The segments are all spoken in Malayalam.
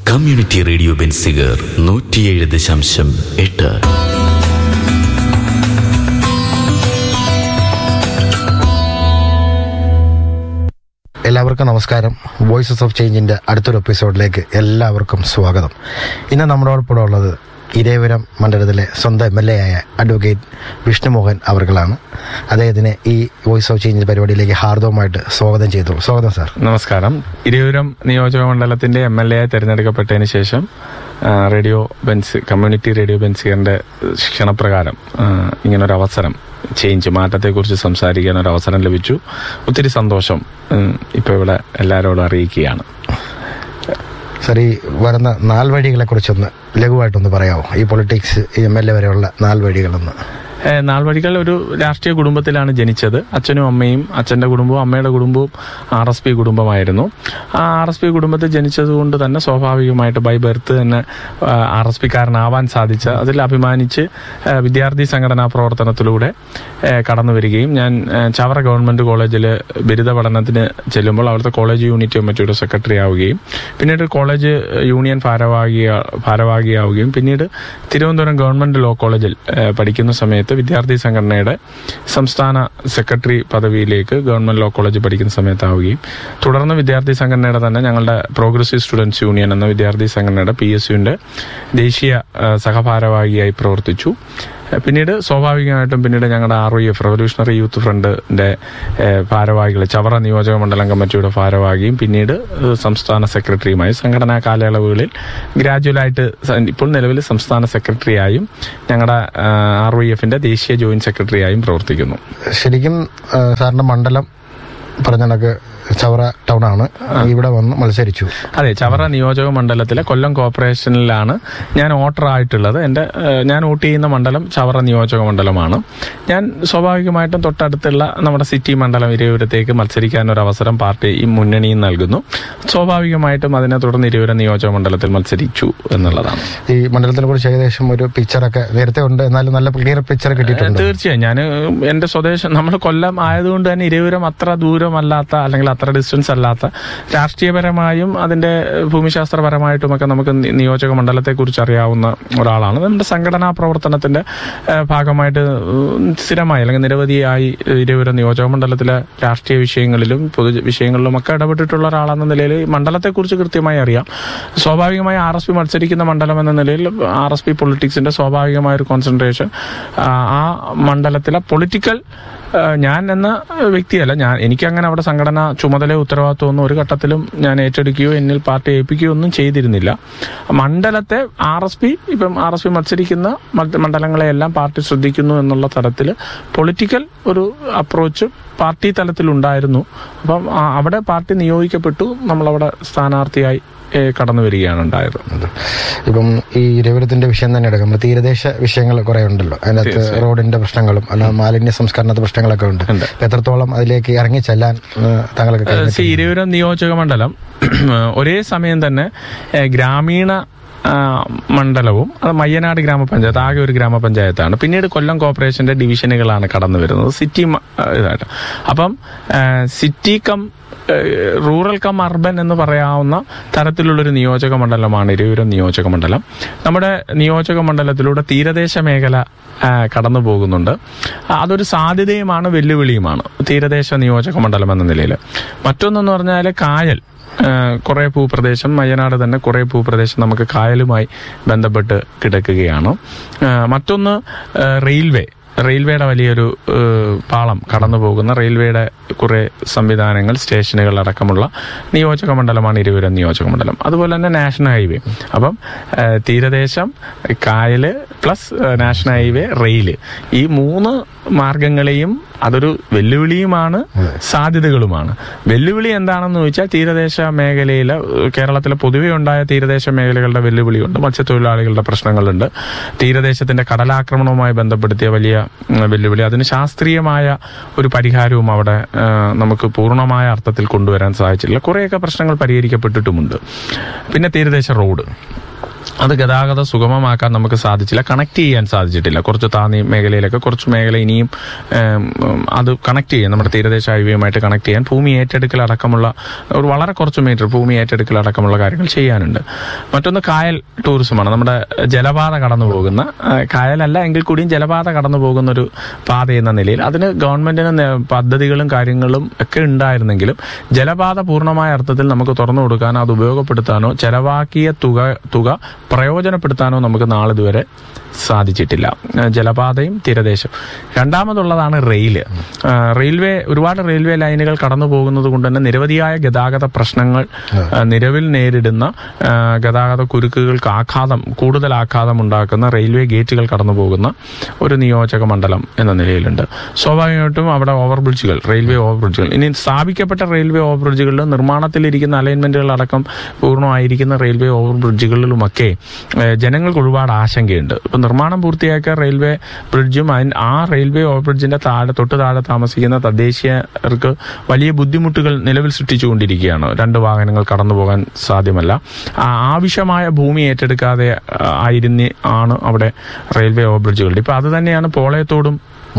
കമ്മ്യൂണിറ്റി റേഡിയോ ബെൻസിഗർ നൂറ്റിയേഴ് ദശാംശം എട്ട് എല്ലാവർക്കും നമസ്കാരം വോയിസസ് ഓഫ് ചേഞ്ചിന്റെ അടുത്തൊരു എപ്പിസോഡിലേക്ക് എല്ലാവർക്കും സ്വാഗതം ഇന്ന് നമ്മളോടൊപ്പം ഉള്ളത് ഇരേപുരം മണ്ഡലത്തിലെ സ്വന്തം എം എൽ എ ആയ അഡ്വക്കേറ്റ് വിഷ്ണുമോഹൻ അവർകളാണ് അദ്ദേഹത്തിന് ഈ വോയിസ് ഓഫ് ചേഞ്ച് പരിപാടിയിലേക്ക് ഹാർദവമായിട്ട് സ്വാഗതം ചെയ്തു സ്വാഗതം സാർ നമസ്കാരം ഇരുവരും നിയോജക മണ്ഡലത്തിന്റെ എം എൽ എ ആയി തെരഞ്ഞെടുക്കപ്പെട്ടതിന് ശേഷം ആ, റേഡിയോ ബെൻസ് കമ്മ്യൂണിറ്റി റേഡിയോ ബെൻസിയറിന്റെ ക്ഷണപ്രകാരം ആ, ഇങ്ങനൊരു അവസരം ചേഞ്ച് മാറ്റത്തെക്കുറിച്ച് സംസാരിക്കാൻ ഒരു അവസരം ലഭിച്ചു ഒത്തിരി സന്തോഷം ഉം, ഇപ്പൊ ഇവിടെ എല്ലാവരോടും അറിയിക്കുകയാണ് സാർ ഈ വരുന്ന നാൽവഴികളെ കുറിച്ചൊന്ന് ലഘുവായിട്ടൊന്ന് പറയാമോ ഈ പൊളിറ്റിക്സ് ഈ എം എൽ എ വരെയുള്ള നാൽവഴികളൊന്ന് ഏ, നാൾവഴികൾ ഒരു രാഷ്ട്രീയ കുടുംബത്തിലാണ് ജനിച്ചത് അച്ഛനും അമ്മയും അച്ഛന്റെ കുടുംബവും അമ്മയുടെ കുടുംബവും ആർ എസ് പി കുടുംബമായിരുന്നു ആ ആർ എസ് പി കുടുംബത്തിൽ ജനിച്ചത് കൊണ്ട് തന്നെ സ്വാഭാവികമായിട്ട് ബൈ ബർത്ത് തന്നെ ആർ എസ് പിക്കാരനാവാൻ സാധിച്ച അതിൽ അഭിമാനിച്ച് ഏ, വിദ്യാർത്ഥി സംഘടനാ പ്രവർത്തനത്തിലൂടെ ഏ, കടന്നു വരികയും ഞാൻ ഏ, ചവറ ഗവൺമെന്റ് കോളേജിൽ ബിരുദ പഠനത്തിന് ചെല്ലുമ്പോൾ അവിടുത്തെ കോളേജ് യൂണിറ്റ് കമ്മിറ്റിയുടെ സെക്രട്ടറി ആവുകയും പിന്നീട് കോളേജ് യൂണിയൻ ഭാരവാഹിയ ഭാരവാഹിയാവുകയും പിന്നീട് തിരുവനന്തപുരം ഗവൺമെന്റ് ലോ കോളേജിൽ ഏ, പഠിക്കുന്ന സമയത്ത് വിദ്യാർത്ഥി സംഘടനയുടെ സംസ്ഥാന സെക്രട്ടറി പദവിയിലേക്ക് ഗവൺമെന്റ് ലോ കോളേജ് പഠിക്കുന്ന സമയത്താവുകയും തുടർന്ന് വിദ്യാർത്ഥി സംഘടനയുടെ തന്നെ ഞങ്ങളുടെ പ്രോഗ്രസീവ് സ്റ്റുഡൻസ് യൂണിയൻ എന്ന വിദ്യാർത്ഥി സംഘടനയുടെ പി എസ് യുവിന്റെ ദേശീയ ആ, സഹഭാരവാഹിയായി പ്രവർത്തിച്ചു പിന്നീട് സ്വാഭാവികമായിട്ടും പിന്നീട് ഞങ്ങളുടെ R O F revolutionary youth ഫ്രണ്ടിന്റെ ഭാരവാഹികൾ ചവറ നിയോജക മണ്ഡലം കമ്മിറ്റിയുടെ ഭാരവാഹിയും പിന്നീട് ഏഹ്, സംസ്ഥാന സെക്രട്ടറിയുമായി സംഘടനാ കാലയളവുകളിൽ ഗ്രാജുവലായിട്ട് സ- ഇപ്പോൾ നിലവിൽ സംസ്ഥാന സെക്രട്ടറിയായും ഞങ്ങളുടെ ആർ ഒ എഫിന്റെ ദേശീയ ജോയിന്റ് സെക്രട്ടറിയായും പ്രവർത്തിക്കുന്നു ശരിക്കും ആ, സാറിന്റെ മണ്ഡലം പറഞ്ഞ കണക്ക് ചവറ ടൗൺ ആണ് ഇവിടെ വന്ന് മത്സരിച്ചു അതെ ചവറ നിയോജക മണ്ഡലത്തിലെ കൊല്ലം കോർപ്പറേഷനിലാണ് ഞാൻ വോട്ടർ ആയിട്ടുള്ളത് എൻ്റെ ഏഹ്, ഞാൻ വോട്ട് ചെയ്യുന്ന മണ്ഡലം ചവറ നിയോജക മണ്ഡലമാണ് ഞാൻ സ്വാഭാവികമായിട്ടും തൊട്ടടുത്തുള്ള നമ്മുടെ സിറ്റി മണ്ഡലം ഇരുവരത്തേക്ക് മത്സരിക്കാൻ ഒരു അവസരം പാർട്ടി ഈ മുന്നണിയും നൽകുന്നു സ്വാഭാവികമായിട്ടും അതിനെ തുടർന്ന് ഇരുവര നിയോജക മണ്ഡലത്തിൽ മത്സരിച്ചു എന്നുള്ളതാണ് ഈ മണ്ഡലത്തിനെ കുറിച്ച് ഏകദേശം ഒരു പിക്ചറൊക്കെ നേരത്തെ ഉണ്ട് എന്നാലും നല്ല ക്ലിയർ പിക്ചർ കിട്ടിയിട്ടുണ്ട് തീർച്ചയായും ഞാൻ എന്റെ സ്വദേശം നമ്മൾ കൊല്ലം ആയതുകൊണ്ട് തന്നെ ഇരുവരും അത്ര ദൂരമല്ലാത്ത അല്ലെങ്കിൽ അത്ര ഡിസ്റ്റൻസ് അല്ലാത്ത രാഷ്ട്രീയപരമായും അതിന്റെ ഭൂമിശാസ്ത്രപരമായിട്ടുമൊക്കെ നമുക്ക് നി- നിയോജക മണ്ഡലത്തെ കുറിച്ച് അറിയാവുന്ന ഒരാളാണ് നമ്മുടെ സംഘടനാ പ്രവർത്തനത്തിന്റെ ഏഹ്, ഭാഗമായിട്ട് ഉം, സ്ഥിരമായി അല്ലെങ്കിൽ നിരവധിയായി ഇരുവരും നിയോജക മണ്ഡലത്തിലെ രാഷ്ട്രീയ വിഷയങ്ങളിലും പൊതു വിഷയങ്ങളിലും ഒക്കെ ഇടപെട്ടിട്ടുള്ള ഒരാളെന്ന നിലയിൽ ഈ മണ്ഡലത്തെക്കുറിച്ച് കൃത്യമായി അറിയാം സ്വാഭാവികമായി ആർ എസ് പി മത്സരിക്കുന്ന മണ്ഡലം എന്ന നിലയിൽ ആർ എസ് പി പൊളിറ്റിക്സിന്റെ സ്വാഭാവികമായ ഒരു കോൺസെൻട്രേഷൻ ആ മണ്ഡലത്തിലെ പൊളിറ്റിക്കൽ ഞാൻ എന്ന വ്യക്തിയല്ല ഞാൻ എനിക്ക് അങ്ങനെ അവിടെ സംഘടന ചുമതല ഉത്തരവാദിത്വം ഒന്നും ഒരു ഘട്ടത്തിലും ഞാൻ ഏറ്റെടുക്കുകയോ എന്നിൽ പാർട്ടി ഏൽപ്പിക്കുകയോ ഒന്നും ചെയ്തിരുന്നില്ല മണ്ഡലത്തെ ആർ എസ് പി ഇപ്പം ആർ എസ് പി മത്സരിക്കുന്ന മറ്റ് മണ്ഡലങ്ങളെയെല്ലാം പാർട്ടി ശ്രദ്ധിക്കുന്നു എന്നുള്ള തരത്തിൽ പൊളിറ്റിക്കൽ ഒരു അപ്രോച്ച് പാർട്ടി തലത്തിലുണ്ടായിരുന്നു അപ്പം ആ- അവിടെ പാർട്ടി നിയോഗിക്കപ്പെട്ടു നമ്മളവിടെ സ്ഥാനാർത്ഥിയായി ഏ, കടന്നു വരികയാണ് ഉണ്ടായത് ഇപ്പം ഈ രവിപുരത്തിന്റെ വിഷയം തന്നെ എടുക്കാം നമ്മുടെ തീരദേശ വിഷയങ്ങൾ കുറെ ഉണ്ടല്ലോ അതിനകത്ത് റോഡിന്റെ പ്രശ്നങ്ങളും അല്ല മാലിന്യ സംസ്കരണത്തെ പ്രശ്നങ്ങളൊക്കെ ഉണ്ട് ഉണ്ട്. അപ്പൊ എത്രത്തോളം അതിലേക്ക് ഇറങ്ങി ചെല്ലാൻ ഏഹ്, താങ്കൾക്ക് കഴിഞ്ഞു സി ഇരുവരും നിയോജക മണ്ഡലം ഒരേ സമയം തന്നെ ഏ, ഗ്രാമീണ ആ, മണ്ഡലവും അത് മയ്യനാട് ഗ്രാമപഞ്ചായത്ത് ആകെ ഒരു ഗ്രാമപഞ്ചായത്താണ് പിന്നീട് കൊല്ലം കോർപ്പറേഷന്റെ ഡിവിഷനുകളാണ് കടന്നു വരുന്നത് സിറ്റി മ- ആ, ഇതായിട്ട് അപ്പം ആ, city cum uh, rural cum urban എന്ന് പറയാവുന്ന തരത്തിലുള്ളൊരു നിയോജക മണ്ഡലമാണ് ഇരുവരും നിയോജക മണ്ഡലം നമ്മുടെ നിയോജക മണ്ഡലത്തിലൂടെ തീരദേശ മേഖല ആ, കടന്നു പോകുന്നുണ്ട് ആ, അതൊരു സാധ്യതയുമാണ് വെല്ലുവിളിയുമാണ് തീരദേശ നിയോജക മണ്ഡലം എന്ന നിലയിൽ മറ്റൊന്നെന്ന് പറഞ്ഞാൽ കായൽ കുറെ ഭൂപ്രദേശം വയനാട് തന്നെ കുറെ ഭൂപ്രദേശം നമുക്ക് കായലുമായി ബന്ധപ്പെട്ട് കിടക്കുകയാണ് ആ, മറ്റൊന്ന് ആ, റെയിൽവേ റെയിൽവേയുടെ വലിയൊരു ഏഹ്, പാളം കടന്നു പോകുന്ന റെയിൽവേയുടെ കുറെ സംവിധാനങ്ങൾ സ്റ്റേഷനുകൾ അടക്കമുള്ള നിയോജക മണ്ഡലമാണ് ഇരുവരും നിയോജക മണ്ഡലം അതുപോലെ തന്നെ നാഷണൽ ഹൈവേ അപ്പം ഏഹ്, തീരദേശം കായല് പ്ലസ് ഏഹ്, നാഷണൽ ഹൈവേ റെയില് ഈ മൂന്ന് മാർഗങ്ങളെയും അതൊരു വെല്ലുവിളിയുമാണ് സാധ്യതകളുമാണ് വെല്ലുവിളി എന്താണെന്ന് ചോദിച്ചാൽ തീരദേശ മേഖലയിലെ ഏഹ്, കേരളത്തിലെ പൊതുവെ ഉണ്ടായ തീരദേശ മേഖലകളുടെ വെല്ലുവിളിയുണ്ട് മത്സ്യത്തൊഴിലാളികളുടെ പ്രശ്നങ്ങളുണ്ട് തീരദേശത്തിന്റെ കടലാക്രമണവുമായി ബന്ധപ്പെടുത്തിയ വലിയ ഉം, വെല്ലുവിളി അതിന് ശാസ്ത്രീയമായ ഒരു പരിഹാരവും അവിടെ ഏഹ്, നമുക്ക് പൂർണ്ണമായ അർത്ഥത്തിൽ കൊണ്ടുവരാൻ സാധിച്ചില്ല കുറേയൊക്കെ പ്രശ്നങ്ങൾ പരിഹരിക്കപ്പെട്ടിട്ടുമുണ്ട് പിന്നെ തീരദേശ റോഡ് അത് ഗതാഗത സുഗമമാക്കാൻ നമുക്ക് സാധിച്ചില്ല കണക്ട് ചെയ്യാൻ സാധിച്ചിട്ടില്ല കുറച്ച് താന്നി മേഖലയിലൊക്കെ കുറച്ച് മേഖല ഇനിയും ഏം, ഉം, അത് കണക്ട് ചെയ്യാൻ നമ്മുടെ തീരദേശ ഹൈവേയുമായിട്ട് കണക്ട് ചെയ്യാൻ ഭൂമി ഏറ്റെടുക്കൽ അടക്കമുള്ള ഒരു വളരെ കുറച്ച് മീറ്റർ ഭൂമി ഏറ്റെടുക്കൽ അടക്കമുള്ള കാര്യങ്ങൾ ചെയ്യാനുണ്ട് മറ്റൊന്ന് കായൽ ടൂറിസമാണ് നമ്മുടെ ജലപാത കടന്നു പോകുന്ന ആ, കായലല്ല എങ്കിൽ കൂടിയും ജലപാത കടന്നു പോകുന്ന ഒരു പാത എന്ന നിലയിൽ അതിന് ഗവൺമെന്റിന് നേ- പദ്ധതികളും കാര്യങ്ങളും ഒക്കെ ഉണ്ടായിരുന്നെങ്കിലും ജലപാത പൂർണ്ണമായ അർത്ഥത്തിൽ നമുക്ക് തുറന്നു കൊടുക്കാനോ അത് ഉപയോഗപ്പെടുത്താനോ ചെലവാക്കിയ തുക തുക പ്രയോജനപ്പെടുത്താനോ നമുക്ക് നാളിതുവരെ സാധിച്ചിട്ടില്ല ആ, ജലപാതയും തീരദേശം രണ്ടാമതുള്ളതാണ് റെയില് ആ, റെയിൽവേ ഒരുപാട് റെയിൽവേ ലൈനുകൾ കടന്നു പോകുന്നത് കൊണ്ട് തന്നെ നിരവധിയായ ഗതാഗത പ്രശ്നങ്ങൾ ആ, നിലവിൽ നേരിടുന്ന ആ, ഗതാഗത കുരുക്കുകൾക്ക് ആഘാതം കൂടുതൽ ആഘാതം ഉണ്ടാക്കുന്ന റെയിൽവേ ഗേറ്റുകൾ കടന്നു പോകുന്ന ഒരു നിയോജക മണ്ഡലം എന്ന നിലയിലുണ്ട് സ്വാഭാവികമായിട്ടും അവിടെ ഓവർബ്രിഡ്ജുകൾ റെയിൽവേ ഓവർബ്രിഡ്ജുകൾ ഇനി സ്ഥാപിക്കപ്പെട്ട റെയിൽവേ ഓവർബ്രിഡ്ജുകളിൽ നിർമ്മാണത്തിലിരിക്കുന്ന അലൈൻമെന്റുകൾ അടക്കം പൂർണ്ണമായിരിക്കുന്ന റെയിൽവേ ഓവർബ്രിഡ്ജുകളിലുമൊക്കെ ഏഹ്, ജനങ്ങൾക്ക് ഒരുപാട് ആശങ്കയുണ്ട് ഇപ്പൊ നിർമ്മാണം പൂർത്തിയാക്കിയ റെയിൽവേ ബ്രിഡ്ജും അതിന് ആ റെയിൽവേ ഓവർബ്രിഡ്ജിന്റെ താഴെ തൊട്ട് താഴെ താമസിക്കുന്ന തദ്ദേശീയർക്ക് വലിയ ബുദ്ധിമുട്ടുകൾ നിലവിൽ സൃഷ്ടിച്ചുകൊണ്ടിരിക്കുകയാണ് രണ്ട് വാഹനങ്ങൾ കടന്നു പോകാൻ സാധ്യമല്ല ആ, ആവശ്യമായ ഭൂമി ഏറ്റെടുക്കാതെ ആ, ആയിരുന്നി ആണ് അവിടെ റെയിൽവേ ഓവർബ്രിഡ്ജുകളുടെ ഇപ്പൊ അത് തന്നെയാണ് പോളയത്തോടും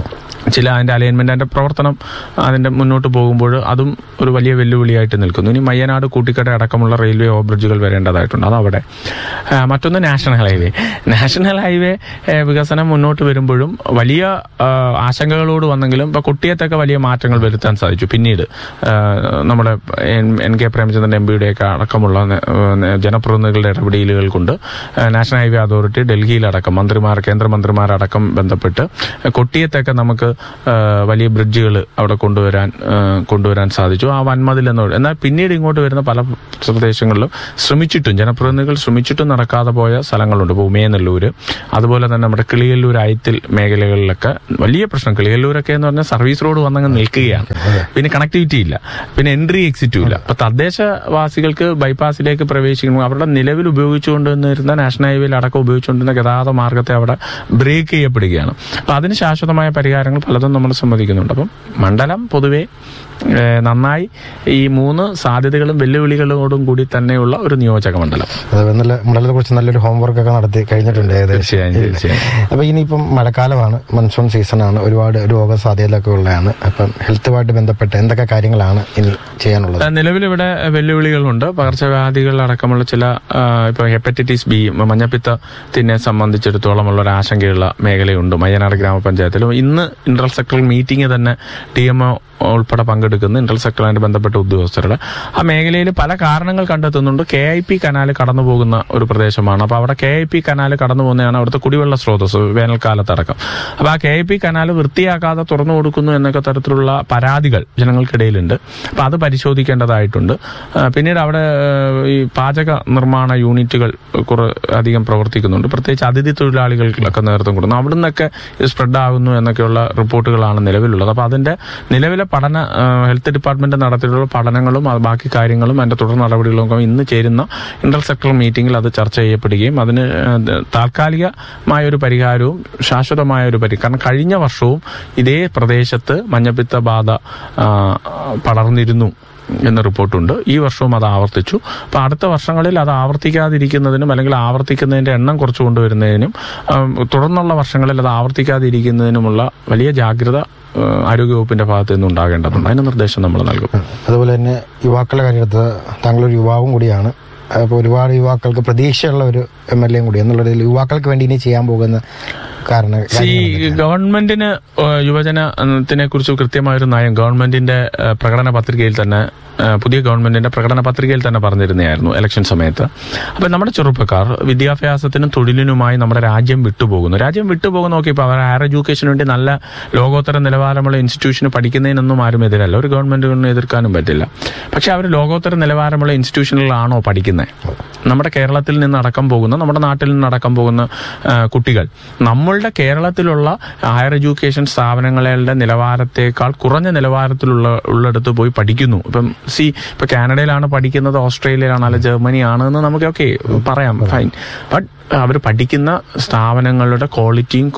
ചില അതിന്റെ അലൈൻമെന്റ് അതിന്റെ പ്രവർത്തനം അതിന്റെ മുന്നോട്ട് പോകുമ്പോൾ അതും ഒരു വലിയ വെല്ലുവിളിയായിട്ട് നിൽക്കുന്നു ഇനി മയ്യനാട് കൂട്ടിക്കട അടക്കമുള്ള റെയിൽവേ ഓവർബ്രിഡ്ജുകൾ വരേണ്ടതായിട്ടുണ്ട് അതവിടെ ആ, മറ്റൊന്ന് നാഷണൽ ഹൈവേ നാഷണൽ ഹൈവേ ഏ, വികസനം മുന്നോട്ട് വരുമ്പോഴും വലിയ ആ, ആശങ്കകളോട് വന്നെങ്കിലും ഇപ്പൊ കുട്ടിയത്തൊക്കെ വലിയ മാറ്റങ്ങൾ വരുത്താൻ സാധിച്ചു പിന്നീട് ആ, നമ്മുടെ N- N K Premachandran M പിയുടെയൊക്കെ അടക്കമുള്ള നെ- നെ- ജനപ്രതിനിധികളുടെ ഇടപെടലുകൾ കൊണ്ട് ആ, നാഷണൽ ഹൈവേ അതോറിറ്റി ഡൽഹിയിലടക്കം മന്ത്രിമാർ കേന്ദ്രമന്ത്രിമാരടക്കം ബന്ധപ്പെട്ട് കൊട്ടിയത്തൊക്കെ നമുക്ക് ആ, വലിയ ബ്രിഡ്ജുകൾ അവിടെ കൊണ്ടുവരാൻ ആ, കൊണ്ടുവരാൻ സാധിച്ചു ആ വൻമതിൽ എന്ന് പറയും. എന്നാൽ പിന്നീട് ഇങ്ങോട്ട് വരുന്ന പല പ്രദേശങ്ങളിലും ശ്രമിച്ചിട്ടും ജനപ്രതിനിധികൾ ശ്രമിച്ചിട്ടും നടക്കാതെ പോയ സ്ഥലങ്ങളുണ്ട് ഇപ്പോൾ ഉമയനെല്ലൂര് അതുപോലെ തന്നെ നമ്മുടെ കിളിയല്ലൂർ അയത്തിൽ മേഖലകളിലൊക്കെ വലിയ പ്രശ്നം കിളിയല്ലൂരൊക്കെ എന്ന് പറഞ്ഞാൽ സർവീസ് റോഡ് വന്നങ്ങ് നിൽക്കുകയാണ് പിന്നെ കണക്ടിവിറ്റി ഇല്ല പിന്നെ എൻട്രി എക്സിറ്റും ഇല്ല അപ്പൊ തദ്ദേശവാസികൾക്ക് ബൈപ്പാസിലേക്ക് പ്രവേശിക്കുമ്പോൾ അവരുടെ നിലവിൽ ഉപയോഗിച്ചുകൊണ്ടിരുന്ന നാഷണൽ ഹൈവേയിൽ അടക്കം ഉപയോഗിച്ചുകൊണ്ടിരുന്ന ഗതാഗത മാർഗത്തെ അവിടെ ബ്രേക്ക് ചെയ്യപ്പെടുകയാണ് അപ്പൊ അതിന് ശാശ്വതമായ പരിഹാരങ്ങൾ പലതും നമ്മൾ സമ്മതിക്കുന്നുണ്ട് അപ്പം മണ്ഡലം പൊതുവെ ഏഹ്, നന്നായി ഈ മൂന്ന് സാധ്യതകളും വെല്ലുവിളികളോടും കൂടി തന്നെയുള്ള ഒരു നിയോജക മണ്ഡലം അത് നല്ല മണ്ഡലത്തെ കുറിച്ച് നല്ലൊരു ഹോംവർക്ക് ഒക്കെ നടത്തി കഴിഞ്ഞിട്ടുണ്ട് ഏകദേശം തീർച്ചയായും തീർച്ചയായും അപ്പൊ ഇനിയിപ്പം മഴക്കാലമാണ് മൺസൂൺ സീസണാണ് ഒരുപാട് രോഗസാധ്യതകളൊക്കെ ഉള്ളതാണ് അപ്പം ഹെൽത്തുമായിട്ട് ബന്ധപ്പെട്ട് എന്തൊക്കെ കാര്യങ്ങളാണ് ഇനി ചെയ്യാനുള്ളത് നിലവിൽ ഇവിടെ വെല്ലുവിളികളുണ്ട് പകർച്ചവ്യാധികൾ അടക്കമുള്ള ചില ആ, ഇപ്പൊ ഹെപ്പറ്റൈറ്റിസ് ബി മഞ്ഞപ്പിത്തത്തിനെ സംബന്ധിച്ചിടത്തോളം ഉള്ള ഒരു ആശങ്കയുള്ള മേഖലയുണ്ട് മയ്യനാട് ഗ്രാമപഞ്ചായത്തിലും ഇന്ന് ഇന്റർ സെക്ടറൽ മീറ്റിംഗ് തന്നെ ടി എം ഉൾപ്പെടെ പങ്കെടുക്കുന്ന ഇന്റർ സെക്ടറുമായിട്ട് ബന്ധപ്പെട്ട ഉദ്യോഗസ്ഥരുടെ ആ മേഖലയിൽ പല കാരണങ്ങൾ കണ്ടെത്തുന്നുണ്ട് കെ ഐ പി കനാൽ കടന്നു പോകുന്ന ഒരു പ്രദേശമാണ് അപ്പൊ അവിടെ കെ ഐ പി കനാൽ കടന്നു പോകുന്നതാണ് അവിടുത്തെ കുടിവെള്ള സ്രോതസ് വേനൽക്കാലത്തടക്കം അപ്പൊ ആ കെ ഐ പി കനാൽ വൃത്തിയാക്കാതെ തുറന്നു കൊടുക്കുന്നു എന്നൊക്കെ തരത്തിലുള്ള പരാതികൾ ജനങ്ങൾക്കിടയിലൊണ്ട് അപ്പൊ അത് പരിശോധിക്കേണ്ടതായിട്ടുണ്ട് ആ, പിന്നീട് അവിടെ ആ, ഈ പാചക നിർമ്മാണ യൂണിറ്റുകൾ കുറെ അധികം പ്രവർത്തിക്കുന്നുണ്ട് പ്രത്യേകിച്ച് അതിഥി തൊഴിലാളികൾക്കൊക്കെ നേതൃത്വം കൊടുക്കുന്നു അവിടെ നിന്നൊക്കെ ഇത് സ്പ്രെഡ് ആകുന്നു എന്നൊക്കെയുള്ള റിപ്പോർട്ടുകളാണ് നിലവിലുള്ളത് അപ്പൊ അതിന്റെ നിലവിലെ പഠന ആ, ഹെൽത്ത് ഡിപ്പാർട്ട്മെന്റ് നടത്തിയിട്ടുള്ള പഠനങ്ങളും അത് ബാക്കി കാര്യങ്ങളും അതിന്റെ തുടർ നടപടികളും ഒക്കെ ഇന്ന് ചേരുന്ന ഇന്റർ സെക്ടറൽ മീറ്റിംഗിൽ അത് ചർച്ച ചെയ്യപ്പെടുകയും അതിന് ആ, ത- താൽക്കാലികമായ ഒരു പരിഹാരവും ശാശ്വതമായ ഒരു പരിഹാരം കാരണം കഴിഞ്ഞ വർഷവും ഇതേ പ്രദേശത്ത് മഞ്ഞപ്പിത്ത ബാധ ആ, പടർന്നിരുന്നു എന്ന റിപ്പോർട്ടുണ്ട് ഈ വർഷവും അത് ആവർത്തിച്ചു അപ്പൊ അടുത്ത വർഷങ്ങളിൽ അത് ആവർത്തിക്കാതിരിക്കുന്നതിനും അല്ലെങ്കിൽ ആവർത്തിക്കുന്നതിന്റെ എണ്ണം കുറച്ചു കൊണ്ടുവരുന്നതിനും ആം, തുടർന്നുള്ള വർഷങ്ങളിൽ അത് ആവർത്തിക്കാതിരിക്കുന്നതിനുമുള്ള വലിയ ജാഗ്രത ആ, ആരോഗ്യവകുപ്പിന്റെ ഭാഗത്ത് നിന്ന് ഉണ്ടാകേണ്ടതുണ്ട് അതിന് നിർദ്ദേശം നമ്മൾ നൽകും അതുപോലെ തന്നെ യുവാക്കളുടെ കാര്യത്തിൽ താങ്കളൊരു യുവാവും കൂടിയാണ് അപ്പോൾ ഒരുപാട് യുവാക്കൾക്ക് പ്രതീക്ഷയുള്ള ഒരു എം എൽ എയും കൂടി എന്നുള്ളതിൽ യുവാക്കൾക്ക് വേണ്ടി ഇനി ചെയ്യാൻ പോകുന്ന കാരണം ഈ ഗവൺമെന്റിന് ഏഹ്, യുവജനത്തിനെ കുറിച്ച് കൃത്യമായൊരു നയം ഗവൺമെന്റിന്റെ ഏഹ്, പ്രകടന പത്രികയിൽ തന്നെ ഏഹ്, പുതിയ ഗവൺമെന്റിന്റെ പ്രകടന പത്രികയിൽ തന്നെ പറഞ്ഞിരുന്നതായിരുന്നു ഇലക്ഷൻ സമയത്ത് അപ്പൊ നമ്മുടെ ചെറുപ്പക്കാർ വിദ്യാഭ്യാസത്തിനും തൊഴിലിനുമായി നമ്മുടെ രാജ്യം വിട്ടുപോകുന്നു രാജ്യം വിട്ടുപോകുന്ന നോക്കി ഇപ്പൊ അവർ ഹയർ എഡ്യൂക്കേഷന് വേണ്ടി നല്ല ലോകോത്തര നിലവാരമുള്ള ഇൻസ്റ്റിറ്റ്യൂഷന് പഠിക്കുന്നതിനൊന്നും ആരും എതിരല്ല ഒരു ഗവൺമെന്റിനും എതിർക്കാനും പറ്റില്ല പക്ഷെ അവർ ലോകോത്തര നിലവാരമുള്ള ഇൻസ്റ്റിറ്റ്യൂഷനുകളാണോ പഠിക്കുന്നത് നമ്മുടെ കേരളത്തിൽ നിന്ന് അടക്കം പോകുന്ന നമ്മുടെ നാട്ടിൽ നിന്ന് അടക്കം പോകുന്ന ആ, കുട്ടികൾ നമ്മളുടെ കേരളത്തിലുള്ള ഹയർ എഡ്യൂക്കേഷൻ സ്ഥാപനങ്ങളുടെ നിലവാരത്തേക്കാൾ കുറഞ്ഞ നിലവാരത്തിലുള്ള ഉള്ളിടത്ത് പോയി പഠിക്കുന്നു ഇപ്പം സി ഇപ്പൊ കാനഡയിലാണ് പഠിക്കുന്നത് ഓസ്ട്രേലിയയിലാണ് അല്ലെ ജർമ്മനി ആണ് എന്ന് നമുക്ക് ഓക്കെ പറയാം ഫൈൻ ബട്ട് അവർ പഠിക്കുന്ന സ്ഥാപനങ്ങളുടെ ക്വാളിറ്റിയും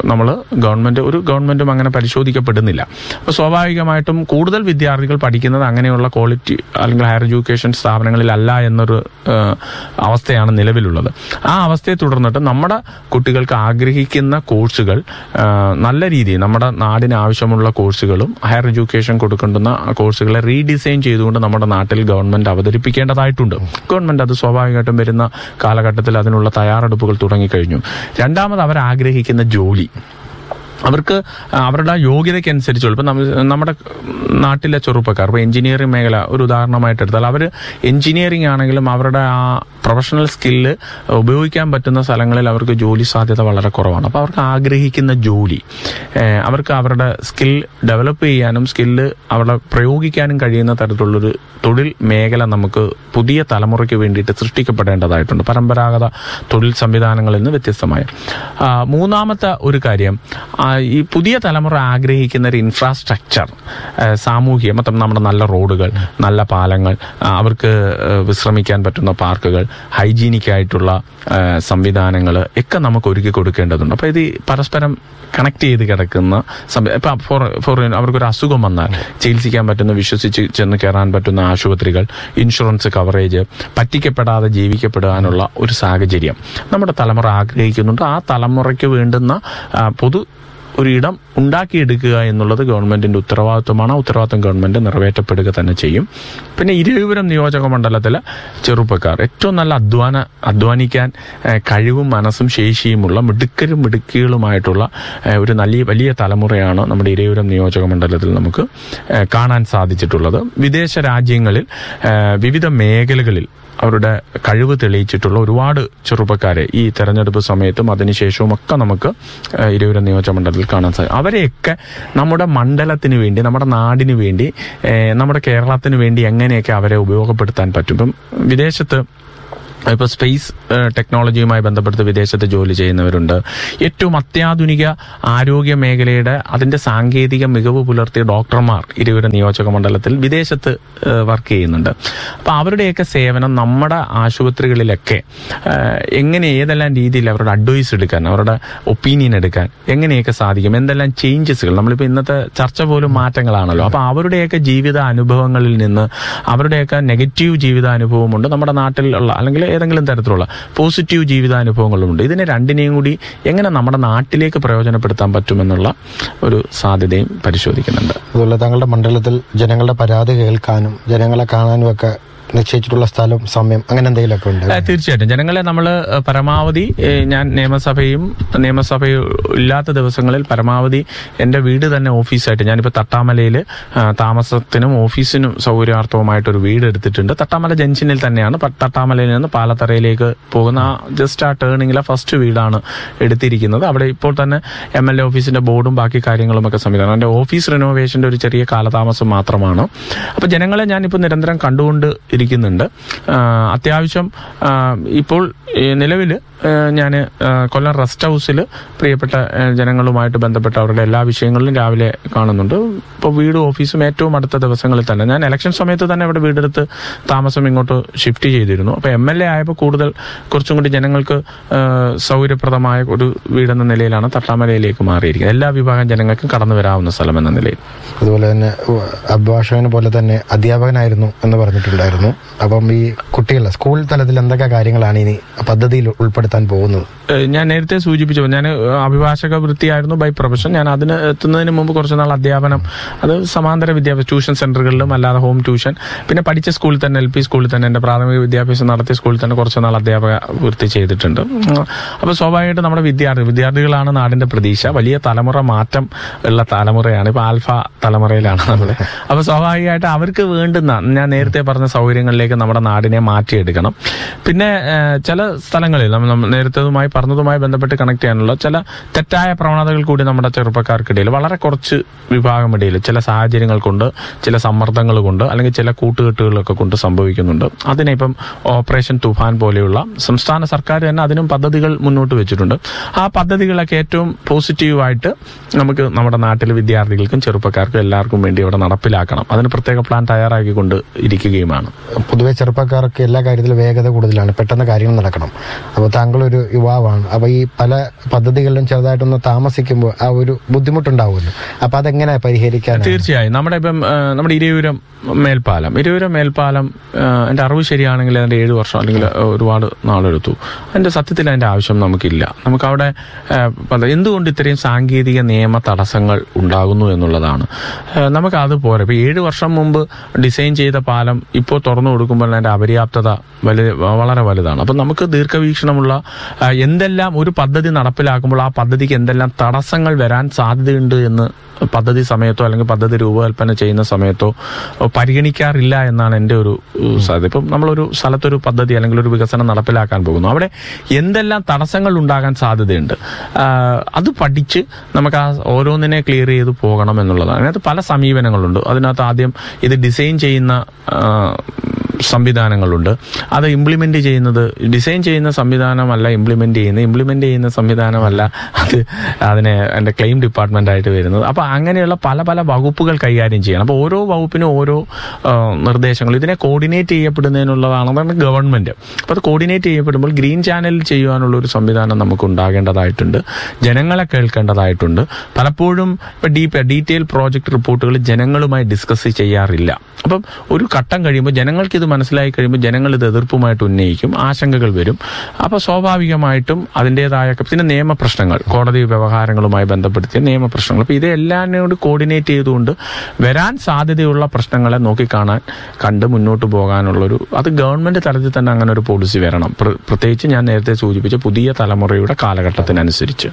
നമ്മൾ ഗവൺമെന്റ് ഒരു ഗവൺമെന്റും അങ്ങനെ പരിശോധിക്കപ്പെടുന്നില്ല അപ്പോൾ സ്വാഭാവികമായിട്ടും കൂടുതൽ വിദ്യാർത്ഥികൾ പഠിക്കുന്നത് അങ്ങനെയുള്ള ക്വാളിറ്റി അല്ലെങ്കിൽ ഹയർ എഡ്യൂക്കേഷൻ സ്ഥാപനങ്ങളിലല്ല എന്നൊരു ആ, അവസ്ഥയാണ് നിലവിലുള്ളത് ആ അവസ്ഥയെ തുടർന്നിട്ട് നമ്മുടെ കുട്ടികൾക്ക് ആഗ്രഹിക്കുന്ന കോഴ്സുകൾ ആ, നല്ല രീതിയിൽ നമ്മുടെ നാടിന് ആവശ്യമുള്ള കോഴ്സുകളും ഹയർ എഡ്യൂക്കേഷൻ കൊടുക്കേണ്ടുന്ന കോഴ്സുകളെ റീഡിസൈൻ ചെയ്തുകൊണ്ട് നമ്മുടെ നാട്ടിൽ ഗവൺമെന്റ് അവതരിപ്പിക്കേണ്ടതായിട്ടുണ്ട് ഗവൺമെന്റ് അത് സ്വാഭാവികമായിട്ടും വരുന്ന കാലഘട്ടത്തിൽ അതിനുള്ള തയ്യാറെടുപ്പുകൾ തുടങ്ങിക്കഴിഞ്ഞു രണ്ടാമത് അവർ ആഗ്രഹിക്കുന്ന ജോലി അവർക്ക് അവരുടെ യോഗ്യതയ്ക്ക് അനുസരിച്ചുള്ള ഇപ്പം നമ്മൾ നമ്മുടെ നാട്ടിലെ ചെറുപ്പക്കാർ ഇപ്പോൾ എഞ്ചിനീയറിംഗ് മേഖല ഒരു ഉദാഹരണമായിട്ട് എടുത്താൽ അവർ എഞ്ചിനീയറിംഗ് ആണെങ്കിലും അവരുടെ ആ പ്രൊഫഷണൽ സ്കില്ല് ഉപയോഗിക്കാൻ പറ്റുന്ന സ്ഥലങ്ങളിൽ അവർക്ക് ജോലി സാധ്യത വളരെ കുറവാണ് അപ്പോൾ അവർക്ക് ആഗ്രഹിക്കുന്ന ജോലി ഏഹ് അവർക്ക് അവരുടെ സ്കിൽ ഡെവലപ്പ് ചെയ്യാനും സ്കില്ല് അവിടെ പ്രയോഗിക്കാനും കഴിയുന്ന തരത്തിലുള്ളൊരു തൊഴിൽ മേഖല നമുക്ക് പുതിയ തലമുറയ്ക്ക് വേണ്ടിയിട്ട് സൃഷ്ടിക്കപ്പെടേണ്ടതായിട്ടുണ്ട് പരമ്പരാഗത തൊഴിൽ സംവിധാനങ്ങളിൽ നിന്ന് വ്യത്യസ്തമായ ആ, മൂന്നാമത്തെ ഒരു കാര്യം ആ, ഈ പുതിയ തലമുറ ആഗ്രഹിക്കുന്ന ഒരു ഇൻഫ്രാസ്ട്രക്ചർ സാമൂഹിക മൊത്തം നമ്മുടെ നല്ല റോഡുകൾ നല്ല പാലങ്ങൾ ആ, അവർക്ക് ആ, വിശ്രമിക്കാൻ പറ്റുന്ന പാർക്കുകൾ ഹൈജീനിക് ആയിട്ടുള്ള സംവിധാനങ്ങൾ ഒക്കെ നമുക്ക് ഒരുക്കി കൊടുക്കേണ്ടതുണ്ട് അപ്പോൾ ഇത് പരസ്പരം കണക്ട് ചെയ്ത് കിടക്കുന്ന സംവി- ഇപ്പൊ ഫോർ ഫോർ അവർക്കൊരു അസുഖം വന്നാൽ ചികിത്സിക്കാൻ പറ്റുന്ന വിശ്വസിച്ച് ചെന്ന് കയറാൻ പറ്റുന്ന ആശുപത്രികൾ ഇൻഷുറൻസ് കവറേജ് പറ്റിക്കപ്പെടാതെ ജീവിക്കപ്പെടാനുള്ള ഒരു സാഹചര്യം നമ്മുടെ തലമുറ ആഗ്രഹിക്കുന്നുണ്ട് ആ തലമുറയ്ക്ക് വേണ്ടുന്ന ആ, പൊതു ഒരു ഇടം ഉണ്ടാക്കിയെടുക്കുക എന്നുള്ളത് ഗവൺമെന്റിന്റെ ഉത്തരവാദിത്വമാണ് ആ ഉത്തരവാദിത്വം ഗവൺമെന്റ് നിറവേറ്റപ്പെടുക തന്നെ ചെയ്യും പിന്നെ ഇരുപുരം നിയോജക മണ്ഡലത്തിലെ ചെറുപ്പക്കാർ ഏറ്റവും നല്ല അധ്വാന അധ്വാനിക്കാൻ ഏഹ്, കഴിവും മനസ്സും ശേഷിയുമുള്ള മിടുക്കരും മിടുക്കികളുമായിട്ടുള്ള ഏഹ്, ഒരു നല്ല വലിയ തലമുറയാണ് നമ്മുടെ ഇരയൂരം നിയോജക മണ്ഡലത്തിൽ നമുക്ക് ഏഹ്, കാണാൻ സാധിച്ചിട്ടുള്ളത് വിദേശ രാജ്യങ്ങളിൽ ഏഹ്, വിവിധ മേഖലകളിൽ അവരുടെ കഴിവ് തെളിയിച്ചിട്ടുള്ള ഒരുപാട് ചെറുപ്പക്കാരെ ഈ തെരഞ്ഞെടുപ്പ് സമയത്തും അതിനുശേഷവും ഒക്കെ നമുക്ക് ഏഹ്, ഇരുവരും നിയോജക മണ്ഡലത്തിൽ കാണാൻ സാധിക്കും അവരെയൊക്കെ നമ്മുടെ മണ്ഡലത്തിന് വേണ്ടി നമ്മുടെ നാടിന് വേണ്ടി ഏഹ്, നമ്മുടെ കേരളത്തിന് വേണ്ടി എങ്ങനെയൊക്കെ അവരെ ഉപയോഗപ്പെടുത്താൻ പറ്റും ഇപ്പം വിദേശത്ത് ഇപ്പോൾ സ്പേസ് ഏഹ്, ടെക്നോളജിയുമായി ബന്ധപ്പെട്ട് വിദേശത്ത് ജോലി ചെയ്യുന്നവരുണ്ട് ഏറ്റവും അത്യാധുനിക ആരോഗ്യ മേഖലയുടെ അതിന്റെ സാങ്കേതിക മികവ് പുലർത്തിയ ഡോക്ടർമാർ ഇരുവരും നിയോജക മണ്ഡലത്തിൽ വിദേശത്ത് ഏഹ്, വർക്ക് ചെയ്യുന്നുണ്ട് അപ്പോൾ അവരുടെയൊക്കെ സേവനം നമ്മുടെ ആശുപത്രികളിലൊക്കെ ഏഹ്, എങ്ങനെ ഏതെല്ലാം രീതിയിൽ അവരുടെ അഡ്വൈസ് എടുക്കാൻ അവരുടെ ഒപ്പീനിയൻ എടുക്കാൻ എങ്ങനെയൊക്കെ സാധിക്കും എന്തെല്ലാം ചേഞ്ചസുകൾ നമ്മളിപ്പോൾ ഇന്നത്തെ ചർച്ച പോലും മാറ്റങ്ങളാണല്ലോ അപ്പോൾ അവരുടെയൊക്കെ ജീവിത അനുഭവങ്ങളിൽ നിന്ന് അവരുടെയൊക്കെ നെഗറ്റീവ് ജീവിതാനുഭവമുണ്ട് നമ്മുടെ നാട്ടിലുള്ള അല്ലെങ്കിൽ ഏതെങ്കിലും തരത്തിലുള്ള പോസിറ്റീവ് ജീവിതാനുഭവങ്ങളുമുണ്ട് ഇതിനെ രണ്ടിനെയും കൂടി എങ്ങനെ നമ്മുടെ നാട്ടിലേക്ക് പ്രയോജനപ്പെടുത്താൻ പറ്റുമെന്നുള്ള ഒരു സാധ്യതയും പരിശോധിക്കുന്നുണ്ട് അതുപോലെ താങ്കളുടെ മണ്ഡലത്തിൽ ജനങ്ങളുടെ പരാതി കേൾക്കാനും ജനങ്ങളെ കാണാനും ഒക്കെ നിശ്ചയിച്ചിട്ടുള്ള സ്ഥലം സമയം അങ്ങനെ എന്തെങ്കിലുമൊക്കെ ഉണ്ട് ഏ, തീർച്ചയായിട്ടും ജനങ്ങളെ നമ്മൾ പരമാവധി ഏ, ഞാൻ നിയമസഭയും നിയമസഭയും ഇല്ലാത്ത ദിവസങ്ങളിൽ പരമാവധി എൻ്റെ വീട് തന്നെ ഓഫീസായിട്ട് ഞാനിപ്പോൾ തട്ടാമലയിൽ താമസത്തിനും ഓഫീസിനും സൗകര്യാർത്ഥവുമായിട്ട് ഒരു വീട് എടുത്തിട്ടുണ്ട് തട്ടാമല ജംഗ്ഷനിൽ തന്നെയാണ് പ- തട്ടാമലയിൽ നിന്ന് പാലത്തറയിലേക്ക് പോകുന്ന ആ ജസ്റ്റ് ആ ടേണിങ്ങിലെ ഫസ്റ്റ് വീടാണ് എടുത്തിരിക്കുന്നത് അവിടെ ഇപ്പോൾ തന്നെ എം എൽ എ ഓഫീസിന്റെ ബോർഡും ബാക്കി കാര്യങ്ങളും ഒക്കെ സംവിധാനം എൻ്റെ ഓഫീസ് റിനോവേഷന്റെ ഒരു ചെറിയ കാലതാമസം മാത്രമാണ് അപ്പോൾ ജനങ്ങളെ ഞാനിപ്പോൾ നിരന്തരം കണ്ടുകൊണ്ട് ഇരിക്കുന്നുണ്ട് ആ, അത്യാവശ്യം ആ, ഇപ്പോൾ നിലവിൽ ഞാൻ കൊല്ലം റെസ്റ്റ് ഹൗസിൽ പ്രിയപ്പെട്ട ആ, ജനങ്ങളുമായിട്ട് ബന്ധപ്പെട്ട അവരുടെ എല്ലാ വിഷയങ്ങളിലും രാവിലെ കാണുന്നുണ്ട് ഇപ്പോൾ വീടും ഓഫീസും ഏറ്റവും അടുത്ത ദിവസങ്ങളിൽ തന്നെ ഞാൻ ഇലക്ഷൻ സമയത്ത് തന്നെ ഇവിടെ വീടെടുത്ത് താമസം ഇങ്ങോട്ട് ഷിഫ്റ്റ് ചെയ്തിരുന്നു അപ്പോൾ എം എൽ എ ആയപ്പോൾ കൂടുതൽ കുറച്ചും കൂടി ജനങ്ങൾക്ക് ആ, സൗകര്യപ്രദമായ ഒരു വീടെന്ന നിലയിലാണ് തട്ടാമലയിലേക്ക് മാറിയിരിക്കുന്നത് എല്ലാ വിഭാഗം ജനങ്ങൾക്കും കടന്നു വരാവുന്ന സ്ഥലം എന്ന നിലയിൽ അതുപോലെ തന്നെ ഉ- അഭിഭാഷകനെ പോലെ തന്നെ അധ്യാപകനായിരുന്നു എന്ന് പറഞ്ഞിട്ടുണ്ടായിരുന്നു അപ്പം ഈ കുട്ടികളുടെ സ്കൂൾ തലത്തിൽ എന്തൊക്കെ കാര്യങ്ങളാണ് ഇനി പദ്ധതിയിൽ ഉൾപ്പെടുത്താൻ പോകുന്നത് ഏഹ് ഞാൻ നേരത്തെ സൂചിപ്പിച്ചു ഞാൻ ഏഹ് അഭിഭാഷക വൃത്തിയായിരുന്നു ബൈ പ്രൊഫഷൻ ഞാൻ അതിന് എത്തുന്നതിന് മുമ്പ് കുറച്ച് നാൾ അധ്യാപനം അത് സമാന്തര വിദ്യാഭ്യാസ ട്യൂഷൻ സെന്ററുകളിലും അല്ലാതെ ഹോം ട്യൂഷൻ പിന്നെ പഠിച്ച സ്കൂളിൽ തന്നെ എൽ പി സ്കൂളിൽ തന്നെ എൻ്റെ പ്രാഥമിക വിദ്യാഭ്യാസം നടത്തിയ സ്കൂളിൽ തന്നെ കുറച്ച് നാൾ അധ്യാപക വൃത്തി ചെയ്തിട്ടുണ്ട് ഉം. അപ്പോൾ സ്വാഭാവികമായിട്ട് നമ്മുടെ വിദ്യാർത്ഥി വിദ്യാർത്ഥികളാണ് നാടിന്റെ പ്രതീക്ഷ വലിയ തലമുറ മാറ്റം ഉള്ള തലമുറയാണ് ഇപ്പൊ ആൽഫ തലമുറയിലാണ് നമ്മൾ അപ്പോൾ സ്വാഭാവികമായിട്ട് അവർക്ക് വേണ്ടുന്ന ഞാൻ നേരത്തെ പറഞ്ഞ സൗകര്യങ്ങളിലേക്ക് നമ്മുടെ നാടിനെ മാറ്റിയെടുക്കണം പിന്നെ ഏഹ്, ചില സ്ഥലങ്ങളിൽ നമ്മൾ നമ്മൾ നേരത്തേതുമായി പറഞ്ഞതുമായി ബന്ധപ്പെട്ട് കണക്ട് ചെയ്യാനുള്ള ചില തെറ്റായ പ്രവണതകൾ കൂടി നമ്മുടെ ചെറുപ്പക്കാർക്കിടയിൽ വളരെ കുറച്ച് വിഭാഗമിടയിൽ ചില സാഹചര്യങ്ങൾ കൊണ്ട് ചില സമ്മർദ്ദങ്ങൾ കൊണ്ട് അല്ലെങ്കിൽ ചില കൂട്ടുകെട്ടുകളൊക്കെ കൊണ്ട് സംഭവിക്കുന്നുണ്ട് അതിനെ ഇപ്പം ഓപ്പറേഷൻ തുഫാൻ പോലെയുള്ള സംസ്ഥാന സർക്കാർ തന്നെ അതിനും പദ്ധതികൾ മുന്നോട്ട് വെച്ചിട്ടുണ്ട് ആ പദ്ധതികളൊക്കെ ഏറ്റവും പോസിറ്റീവായിട്ട് നമുക്ക് നമ്മുടെ നാട്ടിലെ വിദ്യാർത്ഥികൾക്കും ചെറുപ്പക്കാർക്കും എല്ലാവർക്കും വേണ്ടി അവിടെ നടപ്പിലാക്കണം അതിന് പ്രത്യേക പ്ലാൻ തയ്യാറാക്കിക്കൊണ്ട് ഇരിക്കുകയുമാണ് പൊതുവെ ചെറുപ്പക്കാർക്ക് എല്ലാ കാര്യത്തിലും വേഗത കൂടുതലാണ് പെട്ടെന്ന് കാര്യങ്ങൾ നടക്കണം അപ്പോൾ താങ്കളൊരു യുവാവാണ് അപ്പോൾ ഈ പല പദ്ധതികളിലും ചെറുതായിട്ടൊന്ന് താമസിക്കുമ്പോൾ ആ ഒരു ബുദ്ധിമുട്ടുണ്ടാവുമല്ലോ അപ്പോൾ അതെങ്ങനെ പരിഹരിക്കാൻ തീർച്ചയായും നമ്മുടെ ഇപ്പം ആ, നമ്മുടെ ഇരുവരം മേൽപ്പാലം ഇരുവരം മേൽപ്പാലം ആ, എൻ്റെ അറിവ് ശരിയാണെങ്കിൽ അതിൻ്റെ ഏഴ് വർഷം അല്ലെങ്കിൽ ഒരുപാട് നാളെടുത്തു അതിൻ്റെ സത്യത്തിൽ അതിൻ്റെ ആവശ്യം നമുക്കില്ല നമുക്കവിടെ ആ, പല- എന്തുകൊണ്ട് ഇത്രയും സാങ്കേതിക നിയമ തടസ്സങ്ങൾ ഉണ്ടാകുന്നു എന്നുള്ളതാണ് ആ, നമുക്ക് അത് പോരാ ഇപ്പൊ ഏഴ് വർഷം മുമ്പ് ഡിസൈൻ ചെയ്ത പാലം ഇപ്പോൾ തുറന്നു കൊടുക്കുമ്പോൾ അതിന്റെ അപര്യാപ്തത വലു വളരെ വലുതാണ് അപ്പം നമുക്ക് ദീർഘവീക്ഷണമുള്ള ആ, എന്തെല്ലാം ഒരു പദ്ധതി നടപ്പിലാക്കുമ്പോൾ ആ പദ്ധതിക്ക് എന്തെല്ലാം തടസ്സങ്ങൾ വരാൻ സാധ്യതയുണ്ട് എന്ന് പദ്ധതി സമയത്തോ അല്ലെങ്കിൽ പദ്ധതി രൂപകൽപ്പന ചെയ്യുന്ന സമയത്തോ പരിഗണിക്കാറില്ല എന്നാണ് എൻ്റെ ഒരു ഉം, സാധ്യത ഇപ്പം നമ്മളൊരു സ്ഥലത്തൊരു പദ്ധതി അല്ലെങ്കിൽ ഒരു വികസനം നടപ്പിലാക്കാൻ പോകുന്നു അവിടെ എന്തെല്ലാം തടസ്സങ്ങൾ ഉണ്ടാകാൻ സാധ്യതയുണ്ട് ആ, അത് പഠിച്ച് നമുക്ക് ആ ഓരോന്നിനെ ക്ലിയർ ചെയ്ത് പോകണം എന്നുള്ളതാണ് അതിനകത്ത് പല സമീപനങ്ങളുണ്ട് അതിനകത്ത് ആദ്യം ഇത് ഡിസൈൻ ചെയ്യുന്ന ആ, സംവിധാനങ്ങളുണ്ട് അത് ഇംപ്ലിമെന്റ് ചെയ്യുന്നത് ഡിസൈൻ ചെയ്യുന്ന സംവിധാനമല്ല ഇംപ്ലിമെന്റ് ചെയ്യുന്നത് ഇംപ്ലിമെന്റ് ചെയ്യുന്ന സംവിധാനമല്ല അത് അതിനെ എൻ്റെ ക്ലെയിം ഡിപ്പാർട്ട്മെന്റ് ആയിട്ട് വരുന്നത് അപ്പൊ അങ്ങനെയുള്ള പല പല വകുപ്പുകൾ കൈകാര്യം ചെയ്യണം അപ്പൊ ഓരോ വകുപ്പിനും ഓരോ ആ, നിർദ്ദേശങ്ങൾ ഇതിനെ കോർഡിനേറ്റ് ചെയ്യപ്പെടുന്നതിനുള്ളതാണ് ഗവൺമെന്റ് അപ്പൊ അത് കോർഡിനേറ്റ് ചെയ്യപ്പെടുമ്പോൾ ഗ്രീൻ ചാനലിൽ ചെയ്യുവാനുള്ള ഒരു സംവിധാനം നമുക്ക് ഉണ്ടാകേണ്ടതായിട്ടുണ്ട് ജനങ്ങളെ കേൾക്കേണ്ടതായിട്ടുണ്ട് പലപ്പോഴും ഇപ്പൊ ഡീപ് ഡീറ്റെയിൽ പ്രോജക്ട് റിപ്പോർട്ടുകൾ ജനങ്ങളുമായി ഡിസ്കസ് ചെയ്യാറില്ല അപ്പം ഒരു ഘട്ടം കഴിയുമ്പോൾ ജനങ്ങൾക്ക് ഇത് മനസ്സിലായി കഴിയുമ്പോൾ ജനങ്ങൾ ഇത് എതിർപ്പുമായിട്ട് ഉന്നയിക്കും ആശങ്കകൾ വരും അപ്പോൾ സ്വാഭാവികമായിട്ടും അതിൻ്റെതായ പിന്നെ നിയമപ്രശ്നങ്ങൾ കോടതി വ്യവഹാരങ്ങളുമായി ബന്ധപ്പെടുത്തിയ നിയമപ്രശ്നങ്ങൾ അപ്പോൾ ഇതെല്ലാം കോർഡിനേറ്റ് ചെയ്തുകൊണ്ട് വരാൻ സാധ്യതയുള്ള പ്രശ്നങ്ങളെ നോക്കിക്കാണാൻ കണ്ട് മുന്നോട്ട് പോകാനുള്ളൊരു അത് ഗവൺമെന്റ് തലത്തിൽ തന്നെ അങ്ങനെ ഒരു പോളിസി വരണം പ്ര- പ്രത്യേകിച്ച് ഞാൻ നേരത്തെ സൂചിപ്പിച്ച പുതിയ തലമുറയുടെ കാലഘട്ടത്തിനനുസരിച്ച്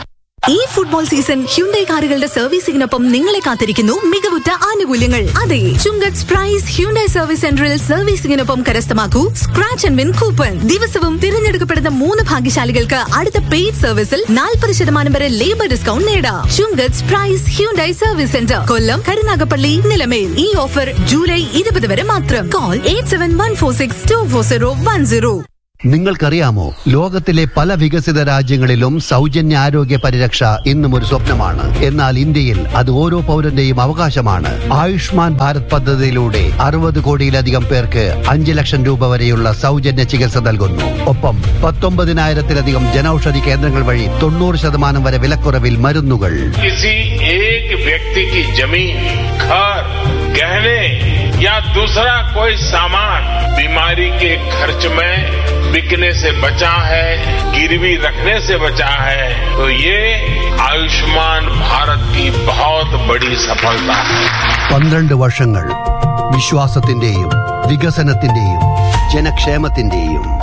ഈ ഫുട്ബോൾ സീസൺ ഹ്യുണ്ടൈ കാറുകളുടെ സർവീസിംഗിനൊപ്പം നിങ്ങളെ കാത്തിരിക്കുന്നു മികവുറ്റ ആനുകൂല്യങ്ങൾ അതെ ചുങ്കത്ത് പ്രൈസ് ഹ്യുണ്ടൈ സർവീസ് സെന്ററിൽ സർവീസിംഗിനൊപ്പം കരസ്ഥമാക്കൂ സ്ക്രാച്ച് ആൻഡ് വിൻ കൂപ്പൺ ദിവസവും തിരഞ്ഞെടുക്കപ്പെടുന്ന മൂന്ന് ഭാഗ്യശാലികൾക്ക് അടുത്ത പെയ്ഡ് സർവീസിൽ നാൽപ്പത് ശതമാനം വരെ ലേബർ ഡിസ്കൗണ്ട് നേടാം Chungath price Hyundai service centre Kollam Karunagappally Nilamel ഈ ഓഫർ ജൂലൈ ഇരുപത് വരെ മാത്രം call eight seven one four six two four zero one zero നിങ്ങൾക്കറിയാമോ ലോകത്തിലെ പല വികസിത രാജ്യങ്ങളിലും സൗജന്യ ആരോഗ്യ പരിരക്ഷ ഇന്നും ഒരു സ്വപ്നമാണ് എന്നാൽ ഇന്ത്യയിൽ അത് ഓരോ പൗരന്റെയും അവകാശമാണ് ആയുഷ്മാൻ ഭാരത് പദ്ധതിയിലൂടെ അറുപത് കോടിയിലധികം പേർക്ക് അഞ്ച് ലക്ഷം രൂപ വരെയുള്ള സൗജന്യ ചികിത്സ നൽകുന്നു ഒപ്പം പത്തൊമ്പതിനായിരത്തിലധികം ജനൌഷധി കേന്ദ്രങ്ങൾ വഴി തൊണ്ണൂറ് ശതമാനം വരെ വിലക്കുറവിൽ മരുന്നുകൾ किसी एक व्यक्ति की जमीन घर गहने या दूसरा कोई सामान बीमारी के खर्च में बिकने से बचा है गिरवी रखने से बचा है तो ये आयुष्मान भारत की बहुत बड़ी सफलता है പന്ത്രണ്ട് വർഷങ്ങൾ വിശ്വാസത്തിന്റെയും വികസനത്തിന്റെയും ജനക്ഷേമത്തിന്റെയും